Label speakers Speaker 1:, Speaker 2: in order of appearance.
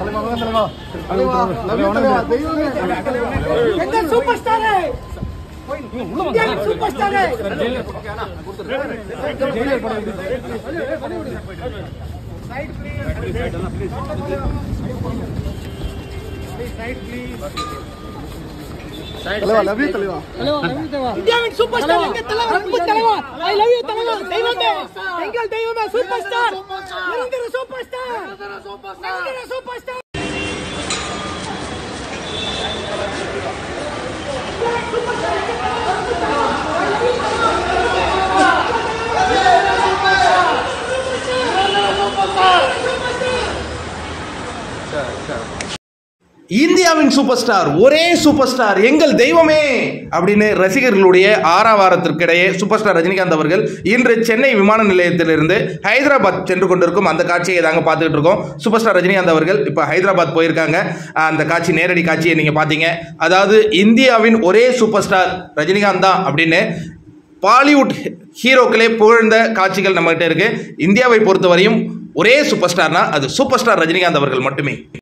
Speaker 1: எங்கள் super star super star இந்தியாவின் super star எங்கள் தலைவர் அன்பு தலைவர் ஐ லவ் யூ தலைவர் தெய்வமே எங்கள் தெய்வமே சூப்பர் ஸ்டார் நிரந்தர சூப்பர் ஸ்டார் நிரந்தர சூப்பர் ஸ்டார்
Speaker 2: இந்தியாவின் சூப்பர் ஸ்டார் ஒரே சூப்பர் ஸ்டார் எங்கள் தெய்வமே அப்படின்னு ரசிகர்களுடைய ஆறாவாரத்திற்கிடையே சூப்பர் ஸ்டார் ரஜினிகாந்த் அவர்கள் இன்று சென்னை விமான நிலையத்திலிருந்து ஹைதராபாத் சென்று கொண்டிருக்கும் அந்த காட்சியை தாங்க பார்த்துக்கிட்டு இருக்கோம் சூப்பர் ஸ்டார் ரஜினிகாந்த் அவர்கள் இப்போ ஹைதராபாத் போயிருக்காங்க அந்த காட்சி நேரடி காட்சியை நீங்கள் பார்த்தீங்க அதாவது இந்தியாவின் ஒரே சூப்பர் ஸ்டார் ரஜினிகாந்த் தான் அப்படின்னு பாலிவுட் ஹீரோக்களே புகழ்ந்த காட்சிகள் நம்மகிட்ட இருக்கு இந்தியாவை பொறுத்தவரையும் ஒரே சூப்பர் ஸ்டார்னா அது சூப்பர் ஸ்டார் ரஜினிகாந்த் அவர்கள் மட்டுமே